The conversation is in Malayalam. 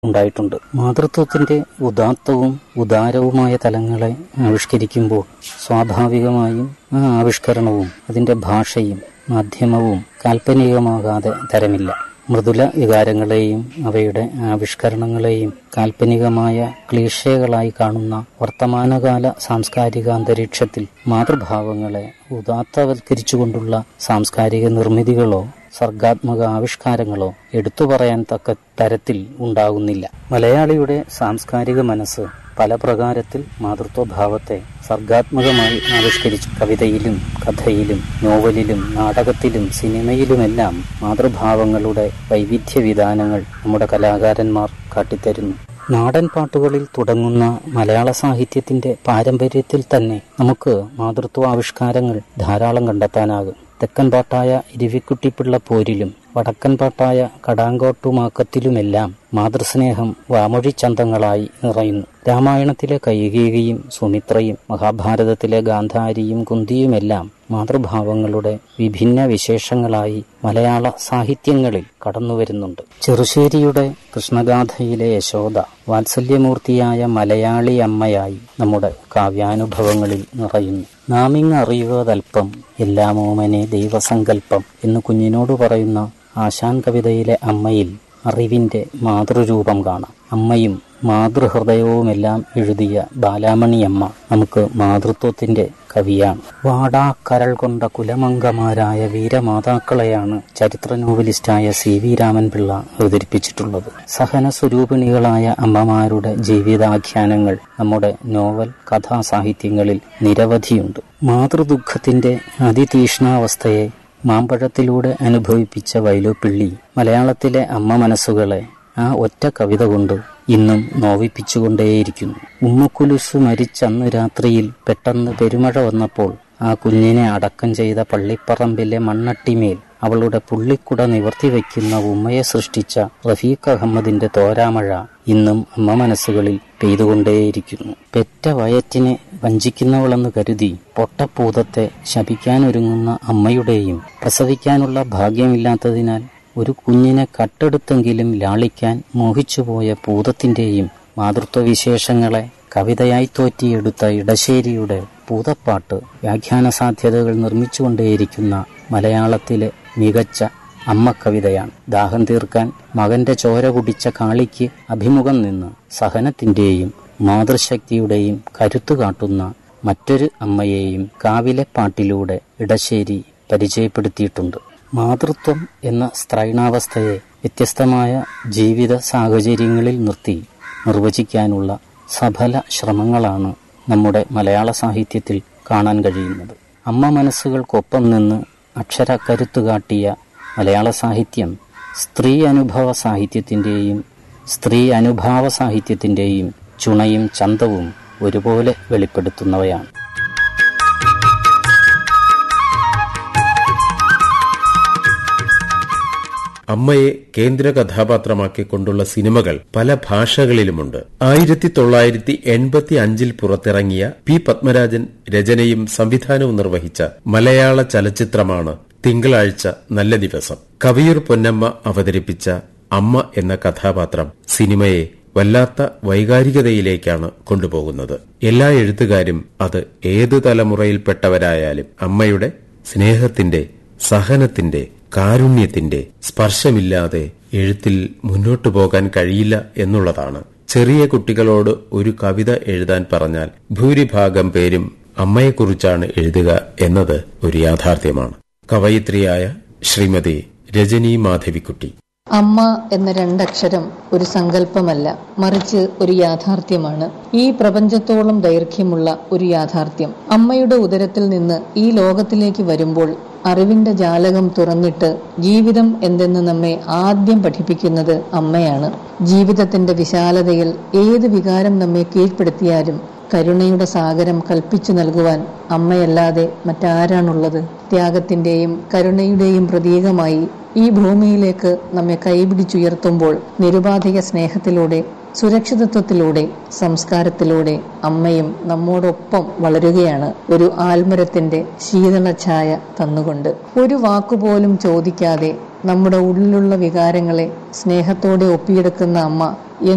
ഉണ്ടായിട്ടുണ്ട് മാതൃത്വത്തിന്റെ ഉദാത്തവും ഉദാരവുമായ തലങ്ങളെ ആവിഷ്കരിക്കുമ്പോൾ സ്വാഭാവികമായും ആ ആവിഷ്കരണവും അതിന്റെ ഭാഷയും മാധ്യമവും കാൽപ്പനികമാകാതെ തരമില്ല മൃദുല വികാരങ്ങളെയും അവയുടെ ആവിഷ്കരണങ്ങളെയും കാൽപ്പനികമായ ക്ലീഷകളായി കാണുന്ന വർത്തമാനകാല സാംസ്കാരിക അന്തരീക്ഷത്തിൽ മാതൃഭാവങ്ങളെ ഉദാത്തവൽക്കരിച്ചുകൊണ്ടുള്ള സാംസ്കാരിക നിർമ്മിതികളോ സർഗാത്മക ആവിഷ്കാരങ്ങളോ എടുത്തു പറയാൻ തക്ക തരത്തിൽ ഉണ്ടാകുന്നില്ല മലയാളിയുടെ സാംസ്കാരിക മനസ്സ് പല പ്രകാരത്തിൽ മാതൃത്വഭാവത്തെ സർഗാത്മകമായി ആവിഷ്കരിച്ചു കവിതയിലും കഥയിലും നോവലിലും നാടകത്തിലും സിനിമയിലുമെല്ലാം മാതൃഭാവങ്ങളുടെ വൈവിധ്യ വിധാനങ്ങൾ നമ്മുടെ കലാകാരന്മാർ കാട്ടിത്തരുന്നു നാടൻ പാട്ടുകളിൽ തുടങ്ങുന്ന മലയാള സാഹിത്യത്തിന്റെ പാരമ്പര്യത്തിൽ തന്നെ നമുക്ക് മാതൃത്വ ആവിഷ്കാരങ്ങൾ ധാരാളം കണ്ടെത്താനാകും തെക്കൻ പാട്ടായ ഇരുവിക്കുട്ടിപ്പിള്ള പോരിലും വടക്കൻ പാട്ടായ കടാങ്കോട്ടുമാക്കത്തിലുമെല്ലാം മാതൃസ്നേഹം വാമൊഴിച്ചന്തങ്ങളായി നിറയുന്നു രാമായണത്തിലെ കൈകേകിയും സുമിത്രയും മഹാഭാരതത്തിലെ ഗാന്ധാരിയും കുന്തിയുമെല്ലാം മാതൃഭാവങ്ങളുടെ വിഭിന്ന വിശേഷങ്ങളായി മലയാള സാഹിത്യങ്ങളിൽ കടന്നുവരുന്നുണ്ട് ചെറുശ്ശേരിയുടെ കൃഷ്ണഗാഥയിലെ യശോദ വാത്സല്യമൂർത്തിയായ മലയാളി അമ്മയായി നമ്മുടെ കാവ്യാനുഭവങ്ങളിൽ നിറയുന്നു നാമിങ് അറിയുവതൽപ്പം എല്ലാമോമനെ ദൈവസങ്കല്പം എന്ന് കുഞ്ഞിനോട് പറയുന്ന ആശാൻ കവിതയിലെ അമ്മയിൽ അറിവിന്റെ മാതൃരൂപം കാണാം അമ്മയും മാതൃഹൃദയവുമെല്ലാം എഴുതിയ ബാലാമണിയമ്മ നമുക്ക് മാതൃത്വത്തിന്റെ കവിയാണ് വാടാ കരൾ കൊണ്ട കുലമംഗമാരായ വീരമാതാക്കളെയാണ് ചരിത്ര നോവലിസ്റ്റായ സി വി രാമൻപിള്ള അവതരിപ്പിച്ചിട്ടുള്ളത് സഹന സ്വരൂപിണികളായ അമ്മമാരുടെ ജീവിതാഖ്യാനങ്ങൾ നമ്മുടെ നോവൽ കഥാസാഹിത്യങ്ങളിൽ നിരവധിയുണ്ട് മാതൃദുഃഖത്തിന്റെ അതിതീഷ്ണാവസ്ഥയെ മാമ്പഴത്തിലൂടെ അനുഭവിപ്പിച്ച വൈലോപ്പിള്ളി മലയാളത്തിലെ അമ്മ മനസ്സുകളെ ആ ഒറ്റ കവിത കൊണ്ട് ഇന്നും നോവിപ്പിച്ചുകൊണ്ടേയിരിക്കുന്നു ഉമ്മക്കുലുസ് മരിച്ചന്ന് രാത്രിയിൽ പെട്ടെന്ന് പെരുമഴ വന്നപ്പോൾ ആ കുഞ്ഞിനെ അടക്കം ചെയ്ത പള്ളിപ്പറമ്പിലെ മണ്ണട്ടിമേൽ അവളുടെ പുള്ളിക്കുട നിവർത്തി വയ്ക്കുന്ന ഉമ്മയെ സൃഷ്ടിച്ച റഫീഖ് അഹമ്മദിന്റെ തോരാമഴ ഇന്നും അമ്മ മനസ്സുകളിൽ പെയ്തുകൊണ്ടേയിരിക്കുന്നു പെറ്റ വയറ്റിനെ വഞ്ചിക്കുന്നവളെന്ന് കരുതി പൊട്ടപ്പൂതത്തെ ശപിക്കാനൊരുങ്ങുന്ന അമ്മയുടെയും പ്രസവിക്കാനുള്ള ഭാഗ്യമില്ലാത്തതിനാൽ ഒരു കുഞ്ഞിനെ കട്ടെടുത്തെങ്കിലും ലാളിക്കാൻ മോഹിച്ചുപോയ പൂതത്തിന്റെയും മാതൃത്വവിശേഷങ്ങളെ കവിതയായി തോറ്റിയെടുത്ത ഇടശ്ശേരിയുടെ പൂതപ്പാട്ട് വ്യാഖ്യാന സാധ്യതകൾ നിർമ്മിച്ചുകൊണ്ടേയിരിക്കുന്ന മലയാളത്തിലെ മികച്ച അമ്മ കവിതയാണ് ദാഹം തീർക്കാൻ മകന്റെ ചോര കുടിച്ച കാളിക്ക് അഭിമുഖം നിന്ന് സഹനത്തിന്റെയും മാതൃശക്തിയുടെയും കരുത്തു കാട്ടുന്ന മറ്റൊരു അമ്മയെയും കാവിലെ പാട്ടിലൂടെ ഇടശ്ശേരി പരിചയപ്പെടുത്തിയിട്ടുണ്ട് മാതൃത്വം എന്ന സ്ത്രൈണാവസ്ഥയെ വ്യത്യസ്തമായ ജീവിത സാഹചര്യങ്ങളിൽ നിർത്തി നിർവചിക്കാനുള്ള സഫല ശ്രമങ്ങളാണ് നമ്മുടെ മലയാള സാഹിത്യത്തിൽ കാണാൻ കഴിയുന്നത് അമ്മ മനസ്സുകൾക്കൊപ്പം നിന്ന് അക്ഷരക്കരുത്തു കാട്ടിയ മലയാള സാഹിത്യം സ്ത്രീ അനുഭവ സാഹിത്യത്തിൻ്റെയും സ്ത്രീ അനുഭാവ സാഹിത്യത്തിൻ്റെയും ചുണയും ചന്തവും ഒരുപോലെ വെളിപ്പെടുത്തുന്നവയാണ് അമ്മയെ കേന്ദ്ര കഥാപാത്രമാക്കിക്കൊണ്ടുള്ള സിനിമകൾ പല ഭാഷകളിലുമുണ്ട് ആയിരത്തി തൊള്ളായിരത്തി എൺപത്തി അഞ്ചിൽ പുറത്തിറങ്ങിയ പി പത്മരാജൻ രചനയും സംവിധാനവും നിർവഹിച്ച മലയാള ചലച്ചിത്രമാണ് തിങ്കളാഴ്ച നല്ല ദിവസം കവിയൂർ പൊന്നമ്മ അവതരിപ്പിച്ച അമ്മ എന്ന കഥാപാത്രം സിനിമയെ വല്ലാത്ത വൈകാരികതയിലേക്കാണ് കൊണ്ടുപോകുന്നത് എല്ലാ എഴുത്തുകാരും അത് ഏതു തലമുറയിൽപ്പെട്ടവരായാലും അമ്മയുടെ സ്നേഹത്തിന്റെ സഹനത്തിന്റെ കാരുണ്യത്തിന്റെ സ്പർശമില്ലാതെ എഴുത്തിൽ മുന്നോട്ടു പോകാൻ കഴിയില്ല എന്നുള്ളതാണ് ചെറിയ കുട്ടികളോട് ഒരു കവിത എഴുതാൻ പറഞ്ഞാൽ ഭൂരിഭാഗം പേരും അമ്മയെക്കുറിച്ചാണ് എഴുതുക എന്നത് ഒരു യാഥാർത്ഥ്യമാണ് കവയിത്രിയായ ശ്രീമതി രജനി മാധവിക്കുട്ടി അമ്മ എന്ന രണ്ടക്ഷരം ഒരു സങ്കല്പമല്ല മറിച്ച് ഒരു യാഥാർത്ഥ്യമാണ് ഈ പ്രപഞ്ചത്തോളം ദൈർഘ്യമുള്ള ഒരു യാഥാർത്ഥ്യം അമ്മയുടെ ഉദരത്തിൽ നിന്ന് ഈ ലോകത്തിലേക്ക് വരുമ്പോൾ അറിവിന്റെ ജാലകം തുറന്നിട്ട് ജീവിതം എന്തെന്ന് നമ്മെ ആദ്യം പഠിപ്പിക്കുന്നത് അമ്മയാണ് ജീവിതത്തിന്റെ വിശാലതയിൽ ഏത് വികാരം നമ്മെ കീഴ്പ്പെടുത്തിയാലും കരുണയുടെ സാഗരം കൽപ്പിച്ചു നൽകുവാൻ അമ്മയല്ലാതെ മറ്റാരാണുള്ളത് ത്യാഗത്തിന്റെയും കരുണയുടെയും പ്രതീകമായി ഈ ഭൂമിയിലേക്ക് നമ്മെ കൈപിടിച്ചുയർത്തുമ്പോൾ നിരുപാധിക സ്നേഹത്തിലൂടെ സുരക്ഷിതത്വത്തിലൂടെ സംസ്കാരത്തിലൂടെ അമ്മയും നമ്മോടൊപ്പം വളരുകയാണ് ഒരു ആൽമരത്തിന്റെ ശീതള ഛായ തന്നുകൊണ്ട് ഒരു വാക്കുപോലും ചോദിക്കാതെ നമ്മുടെ ഉള്ളിലുള്ള വികാരങ്ങളെ സ്നേഹത്തോടെ ഒപ്പിയെടുക്കുന്ന അമ്മ